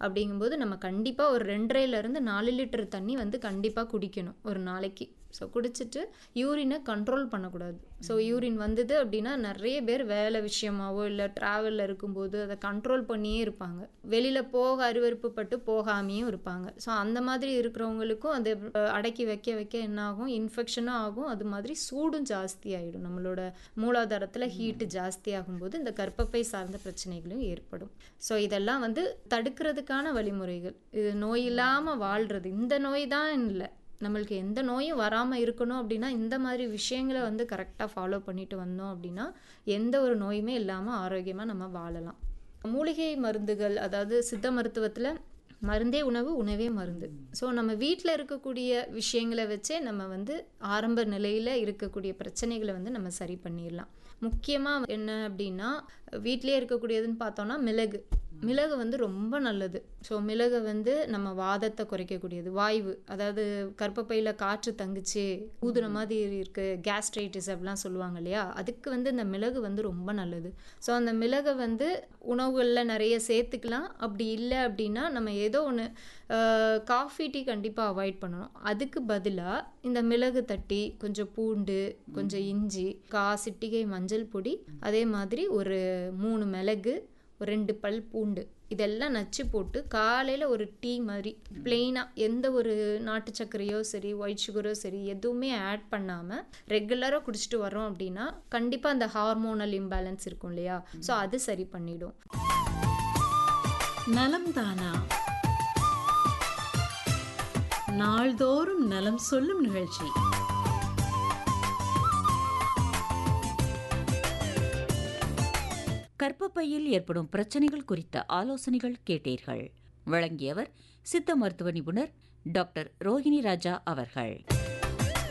அப்படிங்கும்போது நம்ம கண்டிப்பாக ஒரு ரெண்டரைலேருந்து நாலு லிட்டர் தண்ணி வந்து கண்டிப்பாக குடிக்கணும் ஒரு நாளைக்கு ஸோ குடிச்சிட்டு யூரினை கண்ட்ரோல் பண்ணக்கூடாது ஸோ யூரின் வந்தது அப்படின்னா நிறைய பேர் வேலை விஷயமாவோ இல்லை ட்ராவலில் இருக்கும்போது அதை கண்ட்ரோல் பண்ணியே இருப்பாங்க வெளியில் போக அருவருப்பு பட்டு போகாமையும் இருப்பாங்க ஸோ அந்த மாதிரி இருக்கிறவங்களுக்கும் அது அடக்கி வைக்க வைக்க என்ன ஆகும் இன்ஃபெக்ஷனும் ஆகும் அது மாதிரி சூடும் ஜாஸ்தி ஆகிடும் நம்மளோட மூலாதாரத்தில் ஹீட்டு ஜாஸ்தி ஆகும்போது இந்த கர்ப்பப்பை சார்ந்த பிரச்சனைகளும் ஏற்படும் ஸோ இதெல்லாம் வந்து தடுக்கிறதுக்கான வழிமுறைகள் இது நோய் இல்லாமல் வாழ்கிறது இந்த நோய் தான் இல்லை நம்மளுக்கு எந்த நோயும் வராமல் இருக்கணும் அப்படின்னா இந்த மாதிரி விஷயங்களை வந்து கரெக்டாக ஃபாலோ பண்ணிட்டு வந்தோம் அப்படின்னா எந்த ஒரு நோயுமே இல்லாமல் ஆரோக்கியமாக நம்ம வாழலாம் மூலிகை மருந்துகள் அதாவது சித்த மருத்துவத்தில் மருந்தே உணவு உணவே மருந்து ஸோ நம்ம வீட்டில் இருக்கக்கூடிய விஷயங்களை வச்சே நம்ம வந்து ஆரம்ப நிலையில் இருக்கக்கூடிய பிரச்சனைகளை வந்து நம்ம சரி பண்ணிடலாம் முக்கியமாக என்ன அப்படின்னா வீட்டிலே இருக்கக்கூடியதுன்னு பார்த்தோன்னா மிளகு மிளகு வந்து ரொம்ப நல்லது ஸோ மிளகு வந்து நம்ம வாதத்தை குறைக்கக்கூடியது வாய்வு அதாவது கர்ப்பப்பையில் காற்று தங்குச்சு ஊதுன மாதிரி இருக்குது கேஸ்ட்ரைட்டிஸ் அப்படிலாம் சொல்லுவாங்க இல்லையா அதுக்கு வந்து இந்த மிளகு வந்து ரொம்ப நல்லது ஸோ அந்த மிளகை வந்து உணவுகளில் நிறைய சேர்த்துக்கலாம் அப்படி இல்லை அப்படின்னா நம்ம ஏதோ ஒன்று காஃபி டீ கண்டிப்பாக அவாய்ட் பண்ணணும் அதுக்கு பதிலாக இந்த மிளகு தட்டி கொஞ்சம் பூண்டு கொஞ்சம் இஞ்சி கா சிட்டிகை மஞ்சள் பொடி அதே மாதிரி ஒரு மூணு மிளகு ஒரு ரெண்டு பல் பூண்டு இதெல்லாம் நச்சு போட்டு காலையில் ஒரு டீ மாதிரி பிளெயினாக எந்த ஒரு நாட்டு சர்க்கரையோ சரி ஒயிட் சுகரோ சரி எதுவுமே ஆட் பண்ணாமல் ரெகுலராக குடிச்சிட்டு வரோம் அப்படின்னா கண்டிப்பாக அந்த ஹார்மோனல் இம்பேலன்ஸ் இருக்கும் இல்லையா ஸோ அது சரி பண்ணிடும் நலம் தானா நாள்தோறும் நலம் சொல்லும் நிகழ்ச்சி கர்ப்பப்பையில் ஏற்படும் பிரச்சனைகள் குறித்த ஆலோசனைகள் கேட்டீர்கள் வழங்கியவர் சித்த மருத்துவ நிபுணர் டாக்டர் ரோஹிணி ராஜா அவர்கள்